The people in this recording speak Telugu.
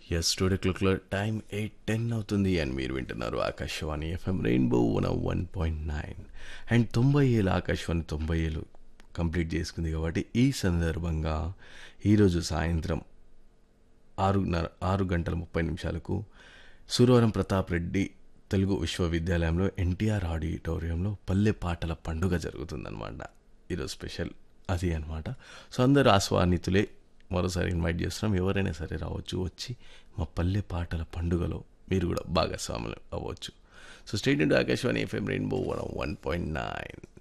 ఎస్ స్టూడియో క్లాక్లో టైం ఎయిట్ టెన్ అవుతుంది అండ్ మీరు వింటున్నారు Akashvani FM Rainbow one one point nine and తొంభై ఏళ్ళు ఆకాశవాణి తొంభై ఏళ్ళు కంప్లీట్ చేసుకుంది కాబట్టి ఈ సందర్భంగా ఈరోజు సాయంత్రం ఆరున్నర ఆరు గంటల ముప్పై నిమిషాలకు సురవరం ప్రతాప్ రెడ్డి తెలుగు విశ్వవిద్యాలయంలో ఎన్టీఆర్ ఆడిటోరియంలో పల్లె పాటల పండుగ జరుగుతుందన్నమాట ఈరోజు స్పెషల్ అది అనమాట సో అందరు ఆస్వానితులే మరోసారి ఇన్వైట్ చేస్తున్నాం ఎవరైనా సరే రావచ్చు వచ్చి మా పల్లె పాటల పండుగలో మీరు కూడా భాగస్వాములు అవ్వచ్చు so stay into Akashvani FM Rainbow one one point nine